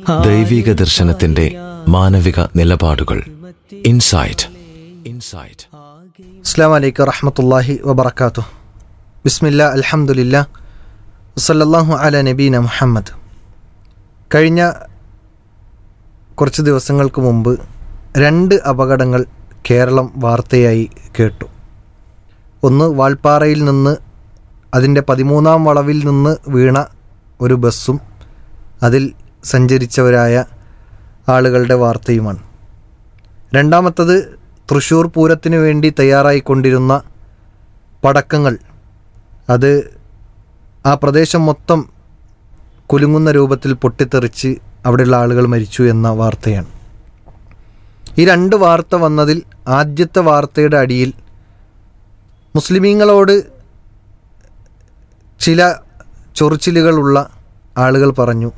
ദൈവിക ദർശനത്തിന്റെ മാനവിക നിലപാടുകൾ ഇൻസൈറ്റ് ഇൻസൈറ്റ് അസ്സാം വലൈക്കും വറഹമത്തല്ലാഹി വബർക്കാത്തു ബിസ്മില്ല അൽഹംദുലില്ല വസല്ലല്ലാഹു അല നബീന മുഹമ്മദ് കഴിഞ്ഞ കുറച്ച് ദിവസങ്ങൾക്ക് മുമ്പ് രണ്ട് അപകടങ്ങൾ കേരളം വാർത്തയായി കേട്ടു ഒന്ന് വാൾപ്പാറയിൽ നിന്ന് അതിൻ്റെ പതിമൂന്നാം വളവിൽ നിന്ന് വീണ ഒരു ബസ്സും അതിൽ സഞ്ചരിച്ചവരായ ആളുകളുടെ വാർത്തയുമാണ് രണ്ടാമത്തത് തൃശ്ശൂർ പൂരത്തിന് വേണ്ടി തയ്യാറായിക്കൊണ്ടിരുന്ന പടക്കങ്ങൾ അത് ആ പ്രദേശം മൊത്തം കുലുങ്ങുന്ന രൂപത്തിൽ പൊട്ടിത്തെറിച്ച് അവിടെയുള്ള ആളുകൾ മരിച്ചു എന്ന വാർത്തയാണ് ഈ രണ്ട് വാർത്ത വന്നതിൽ ആദ്യത്തെ വാർത്തയുടെ അടിയിൽ മുസ്ലിമീങ്ങളോട് ചില ചൊറിച്ചിലുകളുള്ള ആളുകൾ പറഞ്ഞു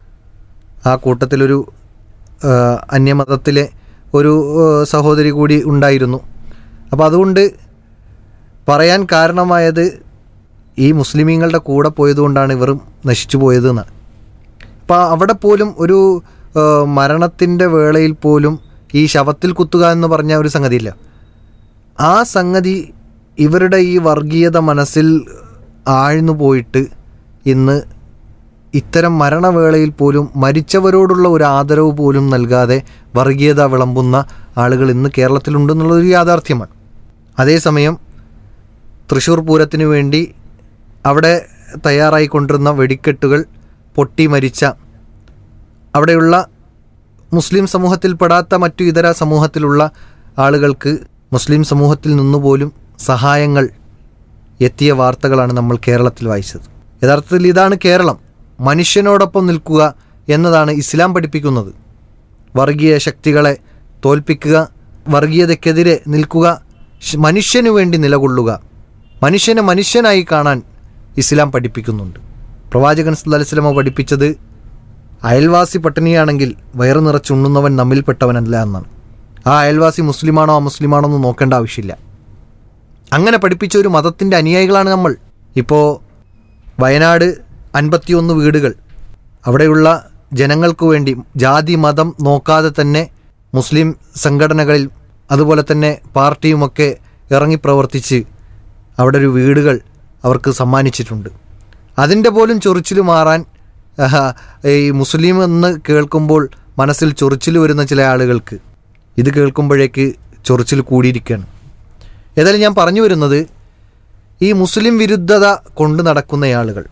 ആ കൂട്ടത്തിലൊരു ആ, അന്യമതത്തിലെ ഒരു ആ, സഹോദരി കൂടി ഉണ്ടായിരുന്നു അപ്പോൾ അതുകൊണ്ട് പറയാൻ കാരണമായത് ഈ മുസ്ലിമീങ്ങളുടെ കൂടെ പോയതുകൊണ്ടാണ് ഇവർ നശിച്ചു പോയത് എന്നാണ് അപ്പോൾ അവിടെ പോലും ഒരു മരണത്തിൻ്റെ വേളയിൽ പോലും ഈ ശവത്തിൽ കുത്തുക എന്ന് പറഞ്ഞ ഒരു സംഗതിയില്ല ആ സംഗതി ഇവരുടെ ഈ വർഗീയത മനസ്സിൽ ആഴ്ന്നു പോയിട്ട് ഇന്ന് ഇത്തരം മരണവേളയിൽ പോലും മരിച്ചവരോടുള്ള ഒരു ആദരവ് പോലും നൽകാതെ വർഗീയത വിളമ്പുന്ന ആളുകൾ ഇന്ന് കേരളത്തിലുണ്ടെന്നുള്ളതൊരു യാഥാർത്ഥ്യമാണ് അതേസമയം തൃശ്ശൂർ പൂരത്തിനു വേണ്ടി അവിടെ തയ്യാറായിക്കൊണ്ടിരുന്ന വെടിക്കെട്ടുകൾ പൊട്ടി മരിച്ച അവിടെയുള്ള മുസ്ലിം സമൂഹത്തിൽപ്പെടാത്ത മറ്റു ഇതര സമൂഹത്തിലുള്ള ആളുകൾക്ക് മുസ്ലിം സമൂഹത്തിൽ നിന്നുപോലും സഹായങ്ങൾ എത്തിയ വാർത്തകളാണ് നമ്മൾ കേരളത്തിൽ വായിച്ചത് യഥാർത്ഥത്തിൽ ഇതാണ് കേരളം മനുഷ്യനോടൊപ്പം നിൽക്കുക എന്നതാണ് ഇസ്ലാം പഠിപ്പിക്കുന്നത് വർഗീയ ശക്തികളെ തോൽപ്പിക്കുക വർഗീയതയ്ക്കെതിരെ നിൽക്കുക ശ്- മനുഷ്യനു വേണ്ടി നിലകൊള്ളുക മനുഷ്യനെ മനുഷ്യനായി കാണാൻ ഇസ്ലാം പഠിപ്പിക്കുന്നുണ്ട് പ്രവാചകൻ സല്ലല്ലാഹു അലൈഹി വസല്ലമ പഠിപ്പിച്ചത് അയൽവാസി പട്ടിണിയാണെങ്കിൽ വയറ് നിറച്ചുണ്ണുന്നവൻ നമ്മിൽപ്പെട്ടവനല്ല എന്നാണ് ആ അയൽവാസി മുസ്ലിമാണോ അമുസ്ലിമാണോ എന്ന് നോക്കേണ്ട ആവശ്യമില്ല അങ്ങനെ പഠിപ്പിച്ച ഒരു മതത്തിൻ്റെ അനുയായികളാണ് നമ്മൾ ഇപ്പോൾ വയനാട് അൻപത്തിയൊന്ന് വീടുകൾ അവിടെയുള്ള ജനങ്ങൾക്ക് വേണ്ടി ജാതി മതം നോക്കാതെ തന്നെ മുസ്ലിം സംഘടനകളിൽ അതുപോലെ തന്നെ പാർട്ടിയുമൊക്കെ ഇറങ്ങി പ്രവർത്തിച്ച് അവിടെ ഒരു വീടുകൾ അവർക്ക് സമ്മാനിച്ചിട്ടുണ്ട് അതിൻ്റെ പോലും ചൊറിച്ചിൽ മാറാൻ ആഹാ, ഈ മുസ്ലിം എന്ന് കേൾക്കുമ്പോൾ മനസ്സിൽ ചൊറിച്ചിൽ വരുന്ന ചില ആളുകൾക്ക് ഇത് കേൾക്കുമ്പോഴേക്ക് ചൊറിച്ചിൽ കൂടിയിരിക്കുകയാണ് ഏതായാലും ഞാൻ പറഞ്ഞു വരുന്നത് ഈ മുസ്ലിം വിരുദ്ധത കൊണ്ട് നടക്കുന്ന ആളുകൾ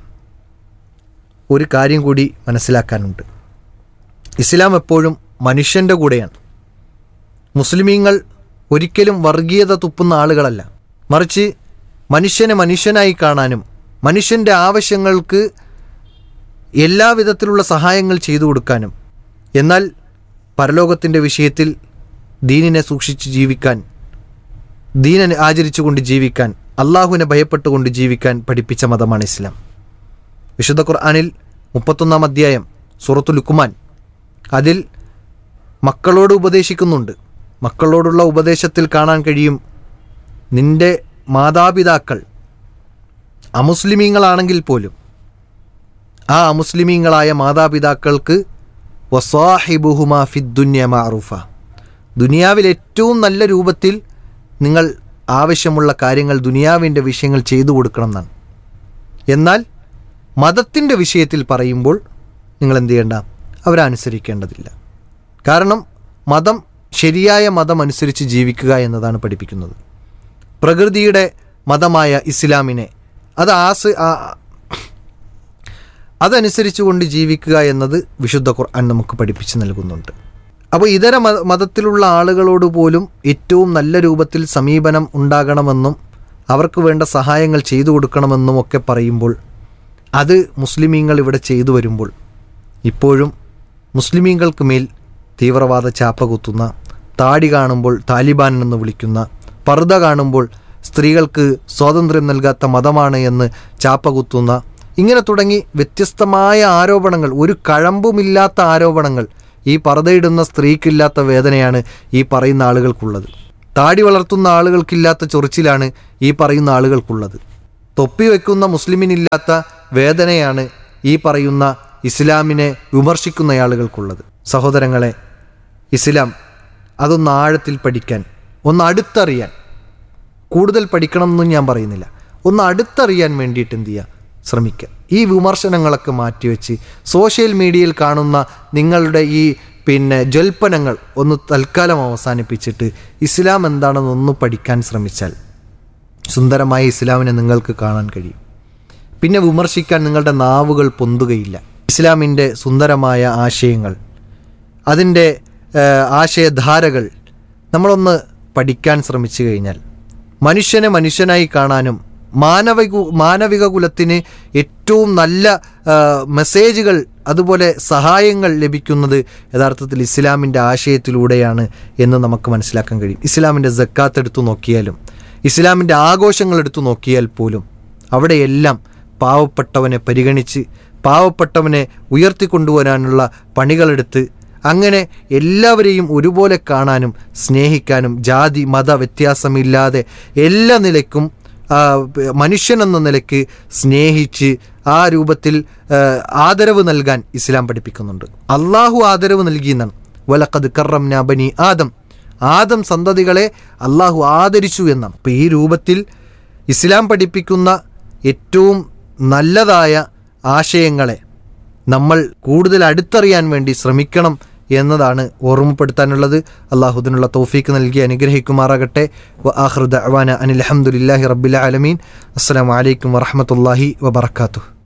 ഒരു കാര്യം കൂടി മനസ്സിലാക്കാനുണ്ട് ഇസ്ലാം എപ്പോഴും മനുഷ്യൻ്റെ കൂടെയാണ് മുസ്ലിമീങ്ങൾ ഒരിക്കലും വർഗീയത തുപ്പുന്ന ആളുകളല്ല മറിച്ച് മനുഷ്യനെ മനുഷ്യനായി കാണാനും മനുഷ്യൻ്റെ ആവശ്യങ്ങൾക്ക് എല്ലാവിധത്തിലുള്ള സഹായങ്ങൾ ചെയ്തു കൊടുക്കാനും എന്നാൽ പരലോകത്തിൻ്റെ വിഷയത്തിൽ ദീനിനെ സൂക്ഷിച്ച് ജീവിക്കാൻ ദീനനെ ആചരിച്ചുകൊണ്ട് ജീവിക്കാൻ അള്ളാഹുവിനെ ഭയപ്പെട്ടുകൊണ്ട് ജീവിക്കാൻ പഠിപ്പിച്ച മതമാണ് ഇസ്ലാം വിശുദ്ധ ഖുർആനിൽ മുപ്പത്തൊന്നാം അധ്യായം സൂറത്തു ലുക്കുമാൻ അതിൽ മക്കളോട് ഉപദേശിക്കുന്നുണ്ട് മക്കളോടുള്ള ഉപദേശത്തിൽ കാണാൻ കഴിയും നിന്റെ മാതാപിതാക്കൾ അമുസ്ലിമീങ്ങളാണെങ്കിൽ പോലും ആ അമുസ്ലിമീങ്ങളായ മാതാപിതാക്കൾക്ക് വസാഹിബുഹുമ ഫിദ്ദുന്യ മാറൂഫ ദുനിയാവിൽ ഏറ്റവും നല്ല രൂപത്തിൽ നിങ്ങൾ ആവശ്യമുള്ള കാര്യങ്ങൾ ദുനിയാവിൻ്റെ വിഷയങ്ങൾ ചെയ്തു കൊടുക്കണം എന്നാണ് എന്നാൽ മതത്തിൻ്റെ വിഷയത്തിൽ പറയുമ്പോൾ നിങ്ങൾ എന്ത് ചെയ്യേണ്ട അവരനുസരിക്കേണ്ടതില്ല കാരണം മതം ശരിയായ മതം അനുസരിച്ച് ജീവിക്കുക എന്നതാണ് പഠിപ്പിക്കുന്നത് പ്രകൃതിയുടെ മതമായ ഇസ്ലാമിനെ അത് ആസ് ആ- അതനുസരിച്ചുകൊണ്ട് ജീവിക്കുക എന്നത് വിശുദ്ധ ഖുർആൻ നമുക്ക് പഠിപ്പിച്ച് നൽകുന്നുണ്ട് അപ്പോൾ ഇതര മത മതത്തിലുള്ള ആളുകളോട് പോലും ഏറ്റവും നല്ല രൂപത്തിൽ സമീപനം ഉണ്ടാകണമെന്നും അവർക്ക് വേണ്ട സഹായങ്ങൾ ചെയ്തു കൊടുക്കണമെന്നും ഒക്കെ പറയുമ്പോൾ അത് മുസ്ലിമീങ്ങൾ ഇവിടെ ചെയ്തു വരുമ്പോൾ ഇപ്പോഴും മുസ്ലിമീങ്ങൾക്ക് മേൽ തീവ്രവാദ ചാപ്പ കുത്തുന്ന താടി കാണുമ്പോൾ താലിബാൻ എന്ന് വിളിക്കുന്ന പർദ്ദ കാണുമ്പോൾ സ്ത്രീകൾക്ക് സ്വാതന്ത്ര്യം നൽകാത്ത മതമാണ് എന്ന് ചാപ്പ കുത്തുന്ന ഇങ്ങനെ തുടങ്ങി വ്യത്യസ്തമായ ആരോപണങ്ങൾ ഒരു കഴമ്പുമില്ലാത്ത ആരോപണങ്ങൾ ഈ പർദ്ദയിടുന്ന സ്ത്രീക്കില്ലാത്ത വേദനയാണ് ഈ പറയുന്ന ആളുകൾക്കുള്ളത് താടി വളർത്തുന്ന ആളുകൾക്കില്ലാത്ത ചൊറിച്ചിലാണ് ഈ പറയുന്ന ആളുകൾക്കുള്ളത് തൊപ്പി വെക്കുന്ന മുസ്ലിമിനില്ലാത്ത വേദനയാണ് ഈ പറയുന്ന ഇസ്ലാമിനെ വിമർശിക്കുന്ന ആളുകൾക്കുള്ളത് സഹോദരങ്ങളെ ഇസ്ലാം അതൊന്ന് ആഴത്തിൽ പഠിക്കാൻ ഒന്ന് അടുത്തറിയാൻ കൂടുതൽ പഠിക്കണം എന്നും ഞാൻ പറയുന്നില്ല ഒന്ന് അടുത്തറിയാൻ വേണ്ടിയിട്ട് എന്ത് ചെയ്യുക ശ്രമിക്കുക ഈ വിമർശനങ്ങളൊക്കെ മാറ്റിവെച്ച് സോഷ്യൽ മീഡിയയിൽ കാണുന്ന നിങ്ങളുടെ ഈ പിന്നെ ജൽപ്പനങ്ങൾ ഒന്ന് തൽക്കാലം അവസാനിപ്പിച്ചിട്ട് ഇസ്ലാം എന്താണെന്ന് ഒന്ന് പഠിക്കാൻ ശ്രമിച്ചാൽ സുന്ദരമായ ഇസ്ലാമിനെ നിങ്ങൾക്ക് കാണാൻ കഴിയും പിന്നെ വിമർശിക്കാൻ നിങ്ങളുടെ നാവുകൾ പൊന്തുകയില്ല ഇസ്ലാമിൻ്റെ സുന്ദരമായ ആശയങ്ങൾ അതിൻ്റെ ഏഹ്, ആശയധാരകൾ നമ്മളൊന്ന് പഠിക്കാൻ ശ്രമിച്ചു കഴിഞ്ഞാൽ മനുഷ്യനെ മനുഷ്യനായി കാണാനും മാനവിക മാനവിക കുലത്തിന് ഏറ്റവും നല്ല ആ, മെസ്സേജുകൾ അതുപോലെ സഹായങ്ങൾ ലഭിക്കുന്നത് യഥാർത്ഥത്തിൽ ഇസ്ലാമിൻ്റെ ആശയത്തിലൂടെയാണ് എന്ന് നമുക്ക് മനസ്സിലാക്കാൻ കഴിയും ഇസ്ലാമിൻ്റെ ജക്കാത്ത് എടുത്തു നോക്കിയാലും ഇസ്ലാമിൻ്റെ ആഘോഷങ്ങൾ എടുത്തു നോക്കിയാൽ പോലും അവിടെയെല്ലാം പാവപ്പെട്ടവനെ പരിഗണിച്ച് പാവപ്പെട്ടവനെ ഉയർത്തിക്കൊണ്ടുവരാനുള്ള പണികളെടുത്ത് അങ്ങനെ എല്ലാവരെയും ഒരുപോലെ കാണാനും സ്നേഹിക്കാനും ജാതി മത വ്യത്യാസമില്ലാതെ എല്ലാ നിലയ്ക്കും ആ, മനുഷ്യൻ എന്ന നിലയ്ക്ക് സ്നേഹിച്ച് ആ രൂപത്തിൽ ആ, ആദരവ് നൽകാൻ ഇസ്ലാം പഠിപ്പിക്കുന്നുണ്ട് അള്ളാഹു ആദരവ് നൽകിയെന്നാണ് വലക്കത് കറം ബനി ആദം ആദം സന്തതികളെ അള്ളാഹു ആദരിച്ചു എന്നാണ് അപ്പം ഈ രൂപത്തിൽ ഇസ്ലാം പഠിപ്പിക്കുന്ന ഏറ്റവും നല്ലതായ ആശയങ്ങളെ നമ്മൾ കൂടുതൽ അടുത്തറിയാൻ വേണ്ടി ശ്രമിക്കണം എന്നതാണ് ഓർമ്മപ്പെടുത്താനുള്ളത് അള്ളാഹുദിനുള്ള തൗഫീക്ക് നൽകി അനുഗ്രഹിക്കുമാറാകട്ടെ വ ആഹ്റുദ് അവാന അനിൽ അഹമ്മദില്ലാഹി റബ്ബിൽ ആലമീൻ അസ്സലാമു അലൈക്കും വറഹമത്തല്ലാഹി വബർക്കാത്തു